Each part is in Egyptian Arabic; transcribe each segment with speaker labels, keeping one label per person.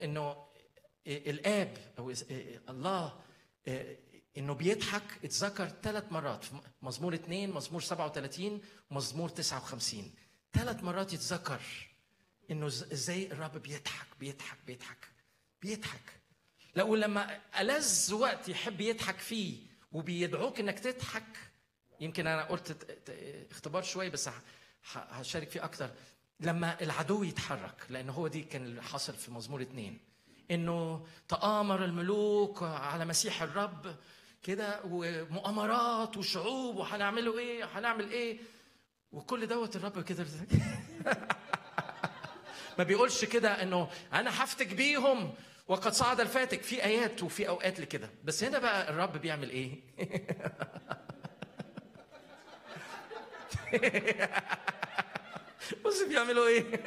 Speaker 1: انه الاب او الله انه بيضحك اتذكر ثلاث مرات في مزمور اثنين مزمور 37 ومزمور 59 ثلاث مرات يتذكر انه ازاي الرب بيضحك بيضحك بيضحك بيضحك لو لما ألذ وقت يحب يضحك فيه وبيدعوك انك تضحك يمكن انا قلت اختبار شويه بس هشارك فيه اكتر لما العدو يتحرك لان هو دي كان اللي حصل في مزمور اثنين انه تآمر الملوك على مسيح الرب كده ومؤامرات وشعوب وهنعملوا ايه هنعمل ايه وكل دوت الرب كده ما بيقولش كده انه انا هفتك بيهم وقد صعد الفاتك في ايات وفي اوقات لكده بس هنا بقى الرب بيعمل ايه بص بيعملوا ايه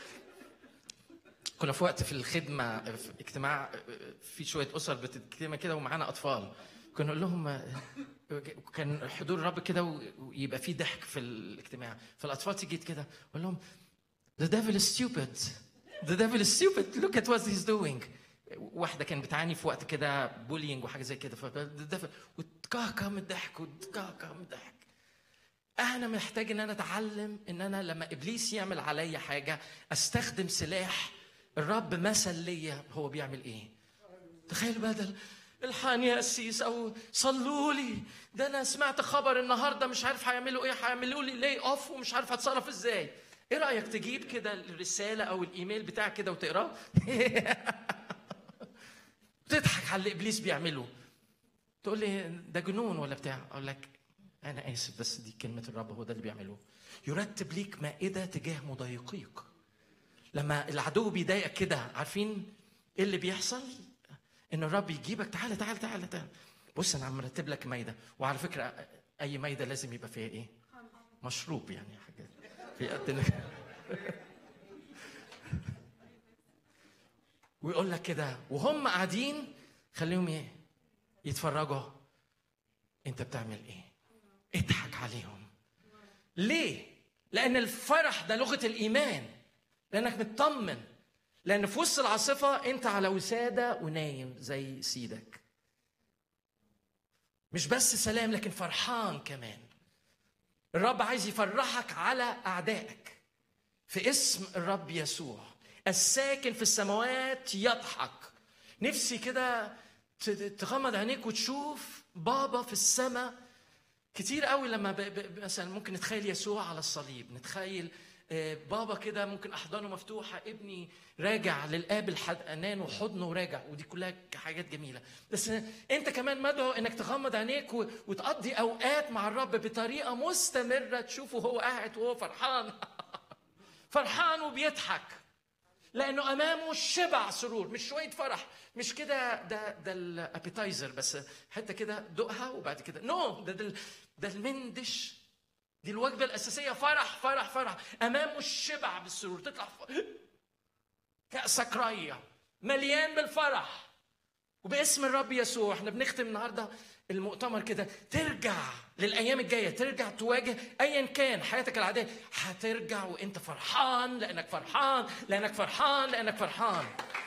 Speaker 1: كنا في وقت في الخدمه في اجتماع في شويه اسر بتجتمع كده ومعانا اطفال كنا نقول لهم كان حضور الرب كده ويبقى في ضحك في الاجتماع فالاطفال تيجي كده اقول لهم The devil is stupid. The devil is stupid. Look at what he's doing. واحده كانت بتعاني في وقت كده بولينج وحاجه زي كده فالدفع وتكهكه من الضحك وتكهكه من الضحك انا محتاج ان انا اتعلم ان انا لما ابليس يعمل عليا حاجه استخدم سلاح الرب مثل ليا هو بيعمل ايه تخيل بدل الحقني يا قسيس او صلوا لي ده انا سمعت خبر النهارده مش عارف هيعملوا ايه هيعملوا لي لي اوف ومش عارف هتصرف ازاي ايه رايك تجيب كده الرساله او الايميل بتاعك كده وتقراه تضحك على اللي ابليس بيعمله تقول لي ده جنون ولا بتاع اقول لك انا اسف بس دي كلمه الرب هو ده اللي بيعمله يرتب ليك مائده تجاه مضايقيك لما العدو بيضايقك كده عارفين ايه اللي بيحصل ان الرب يجيبك تعالى تعالى تعالى تعالى بص انا عم مرتب لك مائده وعلى فكره اي مائده لازم يبقى فيها ايه مشروب يعني حاجات في قد ويقول لك كده وهم قاعدين خليهم ايه يتفرجوا انت بتعمل ايه اضحك عليهم ليه لان الفرح ده لغه الايمان لانك مطمن لان في وسط العاصفه انت على وساده ونايم زي سيدك مش بس سلام لكن فرحان كمان الرب عايز يفرحك على اعدائك في اسم الرب يسوع الساكن في السماوات يضحك نفسي كده تغمض عينيك وتشوف بابا في السماء كتير قوي لما ب... ب... مثلا ممكن نتخيل يسوع على الصليب نتخيل بابا كده ممكن احضانه مفتوحه ابني راجع للاب الحنان وحضنه راجع ودي كلها حاجات جميله بس انت كمان مدعو انك تغمض عينيك وتقضي اوقات مع الرب بطريقه مستمره تشوفه هو قاعد وهو فرحان فرحان وبيضحك لانه امامه شبع سرور مش شويه فرح مش كده ده ده الابيتايزر بس حته كده دقها وبعد كده نو no, ده ده, ده المندش دي الوجبه الاساسيه فرح فرح فرح امامه الشبع بالسرور تطلع كاسك ريه مليان بالفرح وباسم الرب يسوع احنا بنختم النهارده المؤتمر كده ترجع للايام الجايه ترجع تواجه ايا كان حياتك العاديه هترجع وانت فرحان لانك فرحان لانك فرحان لانك فرحان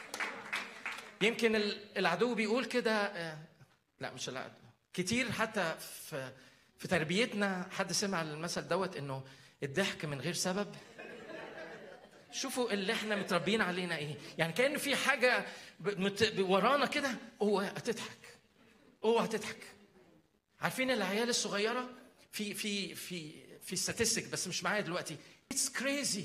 Speaker 1: يمكن العدو بيقول كده لا مش العدو كتير حتى في في تربيتنا حد سمع المثل دوت انه الضحك من غير سبب شوفوا اللي احنا متربيين علينا ايه يعني كان في حاجه ورانا كده اوعى هتضحك اوعى هتضحك عارفين العيال الصغيره في في في في ستاتستيك بس مش معايا دلوقتي اتس كريزي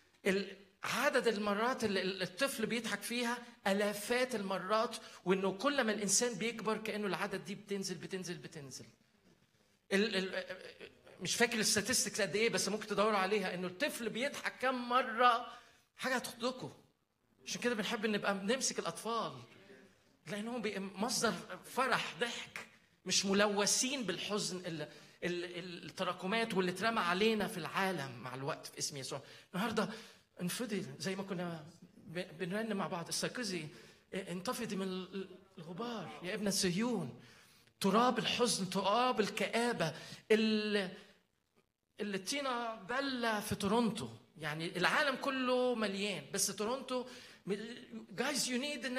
Speaker 1: عدد المرات اللي الطفل بيضحك فيها الافات المرات وانه كل ما الانسان بيكبر كانه العدد دي بتنزل بتنزل بتنزل ال ال مش فاكر الستاتستكس قد ايه بس ممكن تدوروا عليها انه الطفل بيضحك كم مره حاجه هتخضكم عشان كده بنحب نبقى نمسك الاطفال لانهم مصدر فرح ضحك مش ملوثين بالحزن ال ال التراكمات واللي اترمى علينا في العالم مع الوقت في اسم يسوع النهارده انفضي زي ما كنا بنرن مع بعض استيقظي انتفضي من الغبار يا ابنة صهيون تراب الحزن تراب الكآبة اللي, اللي تينا بلة في تورونتو يعني العالم كله مليان بس تورونتو guys you need ان